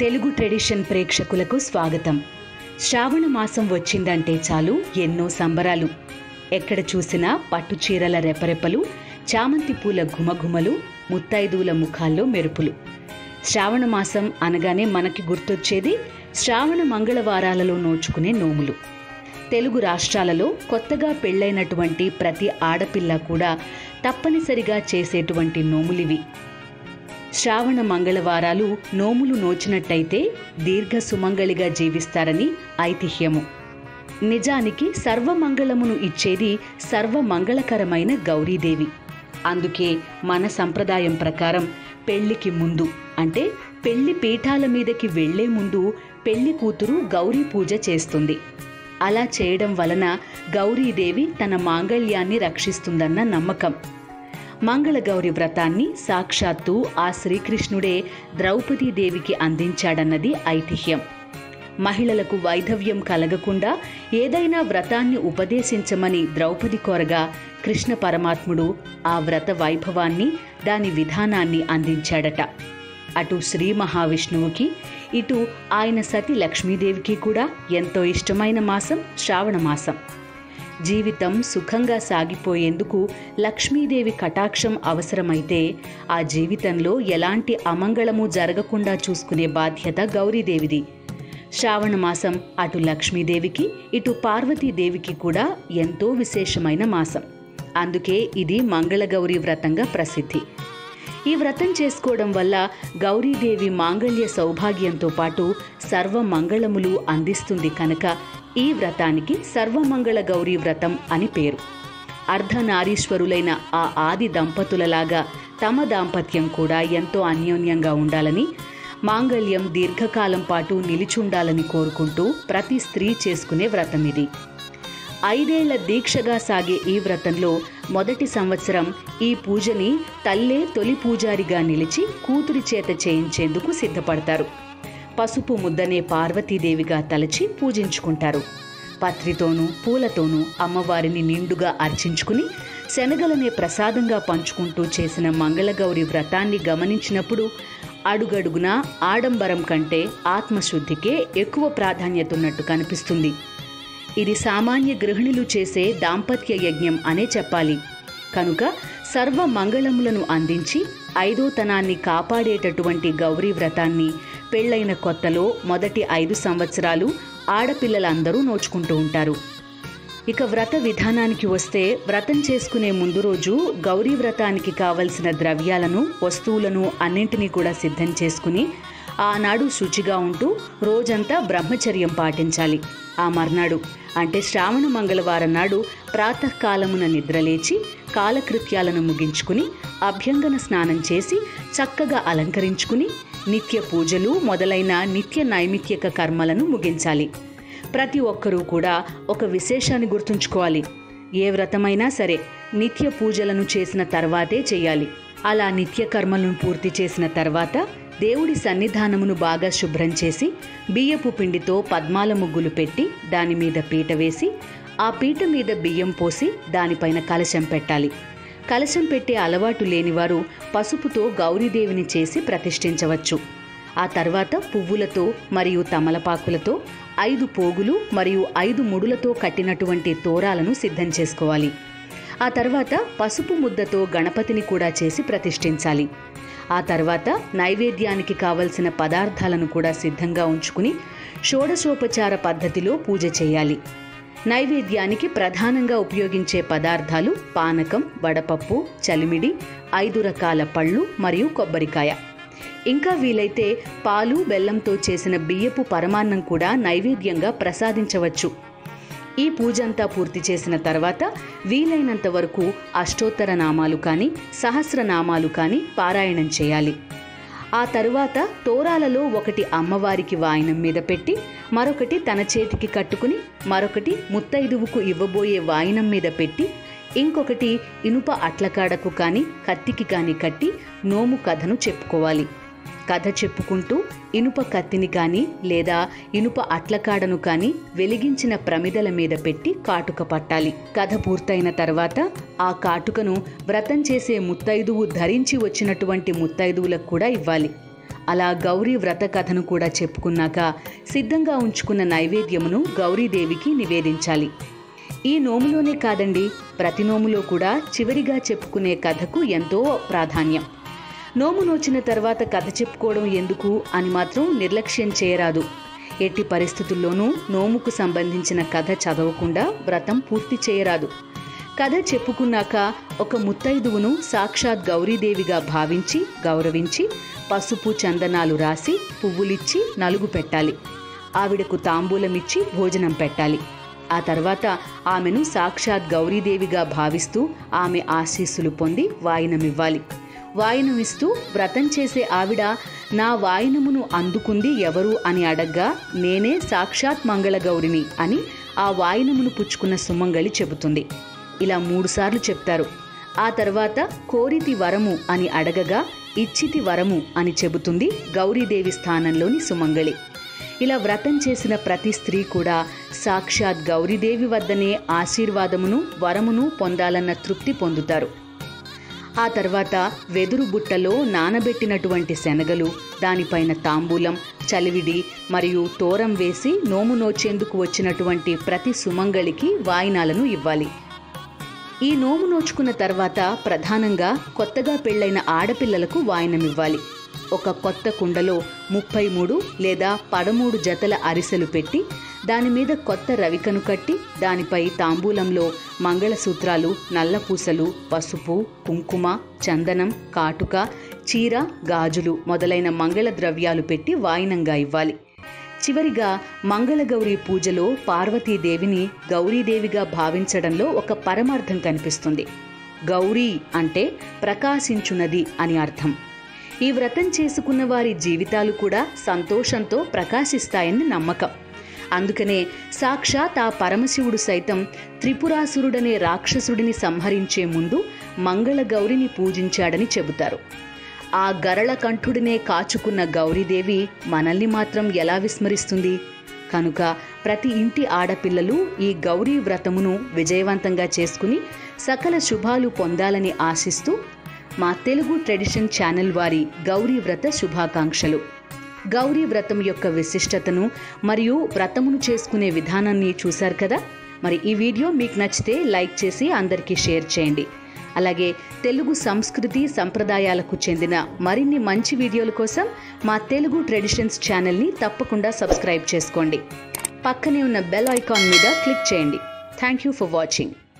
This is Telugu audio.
తెలుగు ట్రెడిషన్ ప్రేక్షకులకు స్వాగతం శ్రావణ మాసం వచ్చిందంటే చాలు ఎన్నో సంబరాలు ఎక్కడ చూసినా పట్టు చీరల రెపరెపలు చామంతి పూల ఘుమఘుమలు ముత్తైదువుల ముఖాల్లో మెరుపులు శ్రావణ మాసం అనగానే మనకి గుర్తొచ్చేది శ్రావణ మంగళవారాలలో నోచుకునే నోములు తెలుగు రాష్ట్రాలలో కొత్తగా పెళ్ళైనటువంటి ప్రతి ఆడపిల్ల కూడా తప్పనిసరిగా చేసేటువంటి నోములివి శ్రావణ మంగళవారాలు నోములు నోచినట్టయితే దీర్ఘ సుమంగళిగా జీవిస్తారని ఐతిహ్యము నిజానికి సర్వమంగళమును ఇచ్చేది సర్వమంగళకరమైన గౌరీదేవి అందుకే మన సంప్రదాయం ప్రకారం పెళ్లికి ముందు అంటే పెళ్లి పీఠాల మీదకి వెళ్లే ముందు పెళ్లి కూతురు గౌరీ పూజ చేస్తుంది అలా చేయడం వలన గౌరీదేవి తన మాంగళ్యాన్ని రక్షిస్తుందన్న నమ్మకం మంగళగౌరి వ్రతాన్ని సాక్షాత్తు ఆ శ్రీకృష్ణుడే ద్రౌపదీదేవికి అందించాడన్నది ఐతిహ్యం మహిళలకు వైధవ్యం కలగకుండా ఏదైనా వ్రతాన్ని ఉపదేశించమని ద్రౌపది కోరగా కృష్ణ పరమాత్ముడు ఆ వ్రత వైభవాన్ని దాని విధానాన్ని అందించాడట అటు శ్రీ మహావిష్ణువుకి ఇటు ఆయన సతి లక్ష్మీదేవికి కూడా ఎంతో ఇష్టమైన మాసం శ్రావణ మాసం జీవితం సుఖంగా సాగిపోయేందుకు లక్ష్మీదేవి కటాక్షం అవసరమైతే ఆ జీవితంలో ఎలాంటి అమంగళము జరగకుండా చూసుకునే బాధ్యత గౌరీదేవిది శ్రావణ మాసం అటు లక్ష్మీదేవికి ఇటు పార్వతీదేవికి కూడా ఎంతో విశేషమైన మాసం అందుకే ఇది మంగళగౌరి వ్రతంగా ప్రసిద్ధి ఈ వ్రతం చేసుకోవడం వల్ల గౌరీదేవి మాంగళ్య సౌభాగ్యంతో పాటు సర్వ మంగళములు అందిస్తుంది కనుక ఈ వ్రతానికి సర్వమంగళ గౌరీ వ్రతం అని పేరు అర్ధనారీశ్వరులైన ఆ ఆది దంపతులలాగా తమ దాంపత్యం కూడా ఎంతో అన్యోన్యంగా ఉండాలని మాంగళ్యం దీర్ఘకాలం పాటు నిలిచుండాలని కోరుకుంటూ ప్రతి స్త్రీ చేసుకునే వ్రతం ఇది ఐదేళ్ల దీక్షగా సాగే ఈ వ్రతంలో మొదటి సంవత్సరం ఈ పూజని తల్లే తొలి పూజారిగా నిలిచి కూతురి చేత చేయించేందుకు సిద్ధపడతారు పసుపు ముద్దనే పార్వతీదేవిగా తలచి పూజించుకుంటారు పత్రితోనూ పూలతోనూ అమ్మవారిని నిండుగా అర్చించుకుని శనగలనే ప్రసాదంగా పంచుకుంటూ చేసిన మంగళగౌరి వ్రతాన్ని గమనించినప్పుడు అడుగడుగున ఆడంబరం కంటే ఆత్మశుద్ధికే ఎక్కువ ప్రాధాన్యత ఉన్నట్టు కనిపిస్తుంది ఇది సామాన్య గృహిణులు చేసే దాంపత్య యజ్ఞం అనే చెప్పాలి కనుక సర్వ మంగళములను అందించి ఐదోతనాన్ని కాపాడేటటువంటి గౌరీ వ్రతాన్ని పెళ్లైన కొత్తలో మొదటి ఐదు సంవత్సరాలు ఆడపిల్లలందరూ నోచుకుంటూ ఉంటారు ఇక వ్రత విధానానికి వస్తే వ్రతం చేసుకునే ముందు రోజు గౌరీ వ్రతానికి కావలసిన ద్రవ్యాలను వస్తువులను అన్నింటినీ కూడా సిద్ధం చేసుకుని ఆనాడు శుచిగా ఉంటూ రోజంతా బ్రహ్మచర్యం పాటించాలి ఆ మర్నాడు అంటే శ్రావణ మంగళవారం నాడు ప్రాతకాలమున నిద్రలేచి కాలకృత్యాలను ముగించుకుని అభ్యంగన స్నానం చేసి చక్కగా అలంకరించుకుని నిత్య పూజలు మొదలైన నిత్య నైమిత్యక కర్మలను ముగించాలి ప్రతి ఒక్కరూ కూడా ఒక విశేషాన్ని గుర్తుంచుకోవాలి ఏ వ్రతమైనా సరే నిత్య పూజలను చేసిన తర్వాతే చేయాలి అలా నిత్య కర్మలను పూర్తి చేసిన తర్వాత దేవుడి సన్నిధానమును బాగా శుభ్రం చేసి బియ్యపు పిండితో పద్మాల ముగ్గులు పెట్టి దాని మీద పీట వేసి ఆ పీట మీద బియ్యం పోసి దానిపైన కలశం పెట్టాలి కలశం పెట్టే అలవాటు లేనివారు పసుపుతో గౌరీదేవిని చేసి ప్రతిష్ఠించవచ్చు ఆ తర్వాత పువ్వులతో మరియు తమలపాకులతో ఐదు పోగులు మరియు ఐదు ముడులతో కట్టినటువంటి తోరాలను సిద్ధం చేసుకోవాలి ఆ తర్వాత పసుపు ముద్దతో గణపతిని కూడా చేసి ప్రతిష్ఠించాలి ఆ తర్వాత నైవేద్యానికి కావలసిన పదార్థాలను కూడా సిద్ధంగా ఉంచుకుని షోడశోపచార పద్ధతిలో పూజ చేయాలి నైవేద్యానికి ప్రధానంగా ఉపయోగించే పదార్థాలు పానకం వడపప్పు చలిమిడి ఐదు రకాల పళ్ళు మరియు కొబ్బరికాయ ఇంకా వీలైతే పాలు బెల్లంతో చేసిన బియ్యపు పరమాన్నం కూడా నైవేద్యంగా ప్రసాదించవచ్చు ఈ పూజంతా పూర్తి చేసిన తర్వాత వీలైనంత వరకు అష్టోత్తర నామాలు కానీ సహస్రనామాలు కానీ పారాయణం చేయాలి ఆ తరువాత తోరాలలో ఒకటి అమ్మవారికి వాయనం మీద పెట్టి మరొకటి తన చేతికి కట్టుకుని మరొకటి ముత్తైదువుకు ఇవ్వబోయే వాయనం మీద పెట్టి ఇంకొకటి ఇనుప అట్లకాడకు కానీ కత్తికి కానీ కట్టి నోము కథను చెప్పుకోవాలి కథ చెప్పుకుంటూ ఇనుప కత్తిని కానీ లేదా ఇనుప అట్లకాడను కానీ వెలిగించిన ప్రమిదల మీద పెట్టి కాటుక పట్టాలి కథ పూర్తయిన తర్వాత ఆ కాటుకను వ్రతం చేసే ముత్తైదువు ధరించి వచ్చినటువంటి ముత్తైదువులకు కూడా ఇవ్వాలి అలా గౌరీ వ్రత కథను కూడా చెప్పుకున్నాక సిద్ధంగా ఉంచుకున్న నైవేద్యమును గౌరీదేవికి నివేదించాలి ఈ నోములోనే కాదండి ప్రతి నోములో కూడా చివరిగా చెప్పుకునే కథకు ఎంతో ప్రాధాన్యం నోము నోచిన తర్వాత కథ చెప్పుకోవడం ఎందుకు అని మాత్రం నిర్లక్ష్యం చేయరాదు ఎట్టి పరిస్థితుల్లోనూ నోముకు సంబంధించిన కథ చదవకుండా వ్రతం పూర్తి చేయరాదు కథ చెప్పుకున్నాక ఒక ముత్తైదువును సాక్షాత్ గౌరీదేవిగా భావించి గౌరవించి పసుపు చందనాలు రాసి పువ్వులిచ్చి నలుగు పెట్టాలి ఆవిడకు తాంబూలమిచ్చి భోజనం పెట్టాలి ఆ తర్వాత ఆమెను సాక్షాత్ గౌరీదేవిగా భావిస్తూ ఆమె ఆశీస్సులు పొంది వాయినమివ్వాలి వాయినమిస్తూ వ్రతం చేసే ఆవిడ నా వాయినమును అందుకుంది ఎవరు అని అడగ్గా నేనే సాక్షాత్ మంగళగౌరిని అని ఆ వాయినమును పుచ్చుకున్న సుమంగళి చెబుతుంది ఇలా మూడుసార్లు చెప్తారు ఆ తర్వాత కోరితి వరము అని అడగగా ఇచ్చితి వరము అని చెబుతుంది గౌరీదేవి స్థానంలోని సుమంగళి ఇలా వ్రతం చేసిన ప్రతి స్త్రీ కూడా సాక్షాత్ గౌరీదేవి వద్దనే ఆశీర్వాదమును వరమును పొందాలన్న తృప్తి పొందుతారు ఆ తర్వాత వెదురు బుట్టలో నానబెట్టినటువంటి శనగలు దానిపైన తాంబూలం చలివిడి మరియు తోరం వేసి నోము నోచేందుకు వచ్చినటువంటి ప్రతి సుమంగళికి వాయినాలను ఇవ్వాలి ఈ నోము నోచుకున్న తర్వాత ప్రధానంగా కొత్తగా పెళ్లైన ఆడపిల్లలకు వాయనమివ్వాలి ఒక కొత్త కుండలో ముప్పై మూడు లేదా పదమూడు జతల అరిసెలు పెట్టి దాని మీద కొత్త రవికను కట్టి దానిపై తాంబూలంలో మంగళసూత్రాలు నల్లపూసలు పసుపు కుంకుమ చందనం కాటుక చీర గాజులు మొదలైన మంగళ ద్రవ్యాలు పెట్టి వాయినంగా ఇవ్వాలి చివరిగా మంగళగౌరి పూజలో పార్వతీదేవిని గౌరీదేవిగా భావించడంలో ఒక పరమార్థం కనిపిస్తుంది గౌరీ అంటే ప్రకాశించున్నది అని అర్థం ఈ వ్రతం చేసుకున్న వారి జీవితాలు కూడా సంతోషంతో ప్రకాశిస్తాయని నమ్మకం అందుకనే సాక్షాత్ ఆ పరమశివుడు సైతం త్రిపురాసురుడనే రాక్షసుడిని సంహరించే ముందు మంగళగౌరిని పూజించాడని చెబుతారు ఆ గరళ కంఠుడినే కాచుకున్న గౌరీదేవి మనల్ని మాత్రం ఎలా విస్మరిస్తుంది కనుక ప్రతి ఇంటి ఆడపిల్లలు ఈ గౌరీ వ్రతమును విజయవంతంగా చేసుకుని సకల శుభాలు పొందాలని ఆశిస్తూ మా తెలుగు ట్రెడిషన్ ఛానల్ వారి గౌరీ వ్రత శుభాకాంక్షలు గౌరీ వ్రతం యొక్క విశిష్టతను మరియు వ్రతమును చేసుకునే విధానాన్ని చూశారు కదా మరి ఈ వీడియో మీకు నచ్చితే లైక్ చేసి అందరికీ షేర్ చేయండి అలాగే తెలుగు సంస్కృతి సంప్రదాయాలకు చెందిన మరిన్ని మంచి వీడియోల కోసం మా తెలుగు ట్రెడిషన్స్ ఛానల్ని తప్పకుండా సబ్స్క్రైబ్ చేసుకోండి పక్కనే ఉన్న బెల్ ఐకాన్ మీద క్లిక్ చేయండి థ్యాంక్ యూ ఫర్ వాచింగ్